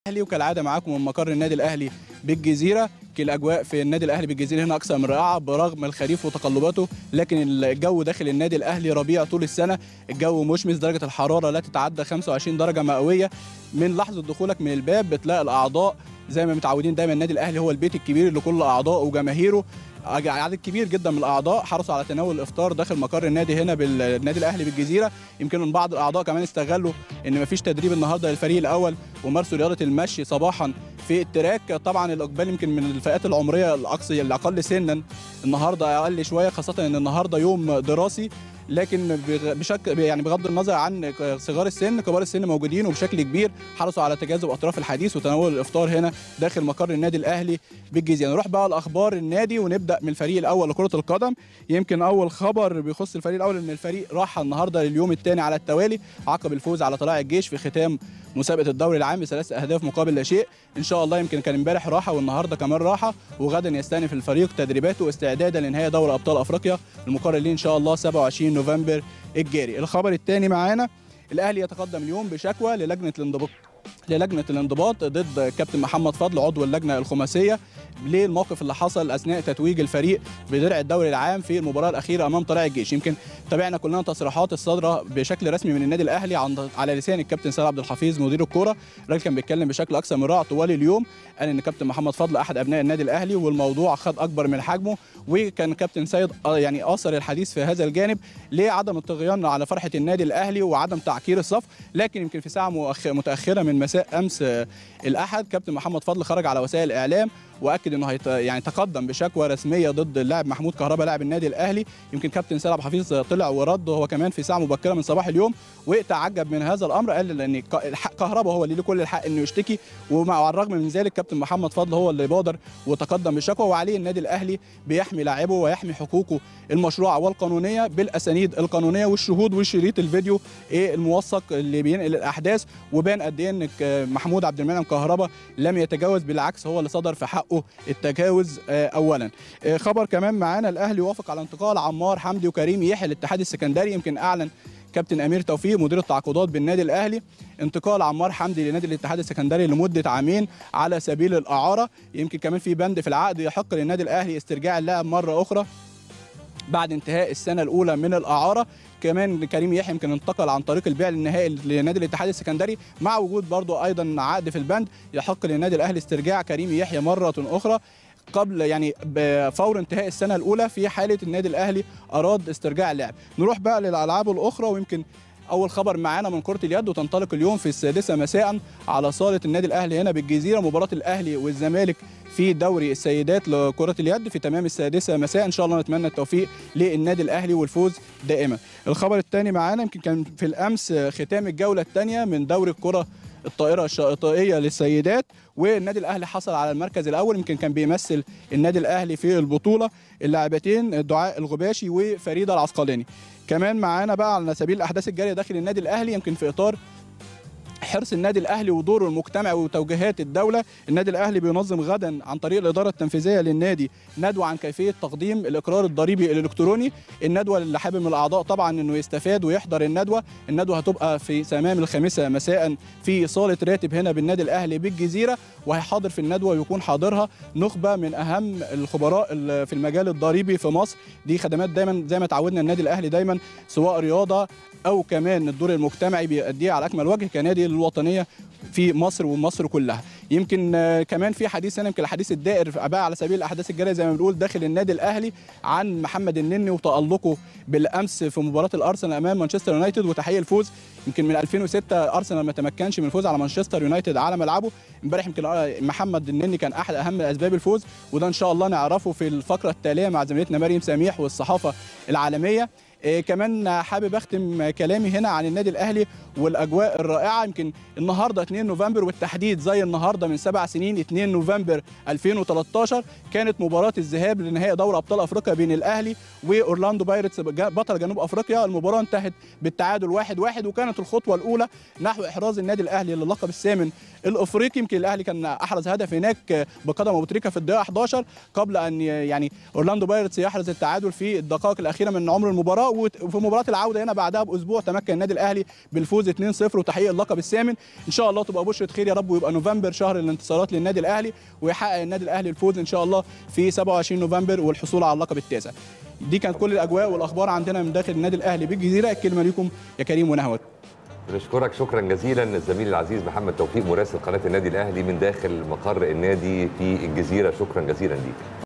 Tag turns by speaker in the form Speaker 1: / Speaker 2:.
Speaker 1: الاهلي وكالعاده معاكم من مقر النادي الاهلي بالجزيره الاجواء في النادي الاهلي بالجزيره هنا اكثر من رائعه برغم الخريف وتقلباته لكن الجو داخل النادي الاهلي ربيع طول السنه الجو مشمس درجه الحراره لا تتعدى 25 درجه مئويه من لحظه دخولك من الباب بتلاقي الاعضاء زي ما متعودين دايما النادي الاهلي هو البيت الكبير لكل اعضائه وجماهيره عدد كبير جدا من الاعضاء حرصوا على تناول الافطار داخل مقر النادي هنا بالنادي الاهلي بالجزيره يمكن من بعض الاعضاء كمان استغلوا ان مفيش تدريب النهارده للفريق الاول ومارسوا رياضه المشي صباحا في التراك طبعا الاقبال يمكن من الفئات العمريه الاقصى الاقل سنا النهارده اقل شويه خاصه ان النهارده يوم دراسي لكن بشكل يعني بغض النظر عن صغار السن كبار السن موجودين وبشكل كبير حرصوا على تجاذب اطراف الحديث وتناول الافطار هنا داخل مقر النادي الاهلي بالجزيره نروح بقى لاخبار النادي ونبدا من الفريق الاول لكره القدم يمكن اول خبر بيخص الفريق الاول ان الفريق راح النهارده لليوم الثاني على التوالي عقب الفوز على طلائع الجيش في ختام مسابقه الدوري العام بثلاث اهداف مقابل لا شيء ان شاء الله يمكن كان امبارح راحه والنهارده كمان راحه وغدا يستأنف الفريق تدريباته استعدادا لنهايه دوري ابطال افريقيا المقرر ليه ان شاء الله 27 نوفمبر الجاري الخبر الثاني معانا الاهلي يتقدم اليوم بشكوى للجنه الانضباط للجنه الانضباط ضد كابتن محمد فضل عضو اللجنه الخماسيه ليه الموقف اللي حصل اثناء تتويج الفريق بدرع الدوري العام في المباراه الاخيره امام طلائع الجيش يمكن تابعنا كلنا تصريحات الصادره بشكل رسمي من النادي الاهلي عن على لسان الكابتن سيد عبد الحفيظ مدير الكوره الراجل كان بيتكلم بشكل اكثر من رائع طوال اليوم قال ان كابتن محمد فضل احد ابناء النادي الاهلي والموضوع خد اكبر من حجمه وكان كابتن سيد يعني اثر الحديث في هذا الجانب لعدم الطغيان على فرحه النادي الاهلي وعدم تعكير الصف لكن يمكن في ساعه متاخره من مساء امس الاحد كابتن محمد فضل خرج على وسائل الاعلام واكد انه هيت يعني تقدم بشكوى رسميه ضد اللاعب محمود كهربا لاعب النادي الاهلي يمكن كابتن سيد عبد الحفيظ طلع ورد هو كمان في ساعه مبكره من صباح اليوم وتعجب من هذا الامر قال ان كهربا هو اللي له كل الحق انه يشتكي ومع الرغم من ذلك كابتن محمد فضل هو اللي بادر وتقدم بالشكوى وعليه النادي الاهلي بيحمي لاعبه ويحمي حقوقه المشروعه والقانونيه بالاسانيد القانونيه والشهود وشريط الفيديو ايه الموثق اللي بينقل الاحداث وبان قد ايه ان محمود عبد المنعم كهربا لم يتجاوز بالعكس هو اللي صدر في حقه التجاوز اولا خبر كمان معانا الاهلي وافق على انتقال عمار حمدي وكريم يحيى الاتحاد السكندري يمكن اعلن كابتن امير توفيق مدير التعاقدات بالنادي الاهلي انتقال عمار حمدي لنادي الاتحاد السكندري لمده عامين على سبيل الاعاره يمكن كمان في بند في العقد يحق للنادي الاهلي استرجاع اللاعب مره اخرى بعد انتهاء السنه الاولى من الاعاره كمان كريم يحيى يمكن انتقل عن طريق البيع النهائي لنادي الاتحاد السكندري مع وجود برضه ايضا عقد في البند يحق للنادي الاهلي استرجاع كريم يحيى مره اخرى قبل يعني فور انتهاء السنه الاولى في حاله النادي الاهلي اراد استرجاع اللاعب نروح بقى للالعاب الاخرى ويمكن اول خبر معانا من كره اليد وتنطلق اليوم في السادسه مساء على صاله النادي الاهلي هنا بالجزيره مباراه الاهلي والزمالك في دوري السيدات لكره اليد في تمام السادسه مساء ان شاء الله نتمنى التوفيق للنادي الاهلي والفوز دائما الخبر الثاني معانا يمكن كان في الامس ختام الجوله الثانيه من دوري الكره الطائره الشاطئيه للسيدات والنادي الاهلي حصل على المركز الاول يمكن كان بيمثل النادي الاهلي في البطوله اللاعبتين دعاء الغباشي وفريده العسقلاني كمان معانا بقى على سبيل الاحداث الجاريه داخل النادي الاهلي يمكن في اطار حرص النادي الاهلي ودوره المجتمعي وتوجيهات الدوله النادي الاهلي بينظم غدا عن طريق الاداره التنفيذيه للنادي ندوه عن كيفيه تقديم الاقرار الضريبي الالكتروني الندوه اللي حابب من الاعضاء طبعا انه يستفاد ويحضر الندوه الندوه هتبقى في تمام الخامسه مساء في صاله راتب هنا بالنادي الاهلي بالجزيره وهيحاضر في الندوه ويكون حاضرها نخبه من اهم الخبراء في المجال الضريبي في مصر دي خدمات دايما زي ما تعودنا النادي الاهلي دايما سواء رياضه او كمان الدور المجتمعي بيأديه على اكمل وجه كنادي الوطنيه في مصر ومصر كلها يمكن كمان في حديث هنا يمكن الحديث الدائر بقى على سبيل الاحداث الجاريه زي ما بنقول داخل النادي الاهلي عن محمد النني وتالقه بالامس في مباراه الارسنال امام مانشستر يونايتد وتحقيق الفوز يمكن من 2006 ارسنال ما تمكنش من الفوز على مانشستر يونايتد على ملعبه امبارح يمكن محمد النني كان احد اهم اسباب الفوز وده ان شاء الله نعرفه في الفقره التاليه مع زميلتنا مريم سميح والصحافه العالميه إيه كمان حابب اختم كلامي هنا عن النادي الاهلي والاجواء الرائعه يمكن النهارده 2 نوفمبر والتحديد زي النهارده من سبع سنين 2 نوفمبر 2013 كانت مباراه الذهاب لنهائي دوري ابطال افريقيا بين الاهلي واورلاندو بايرتس بطل جنوب افريقيا المباراه انتهت بالتعادل 1-1 واحد واحد وكانت الخطوه الاولى نحو احراز النادي الاهلي للقب الثامن الافريقي يمكن الاهلي كان احرز هدف هناك بقدم ابو تريكه في الدقيقه 11 قبل ان يعني اورلاندو بايرتس يحرز التعادل في الدقائق الاخيره من عمر المباراه وت- وفي مباراه العوده هنا بعدها باسبوع تمكن النادي الاهلي بالفوز 2-0 وتحقيق اللقب الثامن ان شاء الله تبقى بشره خير يا رب ويبقى نوفمبر شهر الانتصارات للنادي الاهلي ويحقق النادي الاهلي الفوز ان شاء الله في 27 نوفمبر والحصول على اللقب التاسع دي كانت كل الاجواء والاخبار عندنا من داخل النادي الاهلي بالجزيره الكلمه ليكم يا كريم ونهوت
Speaker 2: بنشكرك شكرا جزيلا الزميل العزيز محمد توفيق مراسل قناه النادي الاهلي من داخل مقر النادي في الجزيره شكرا جزيلا ليك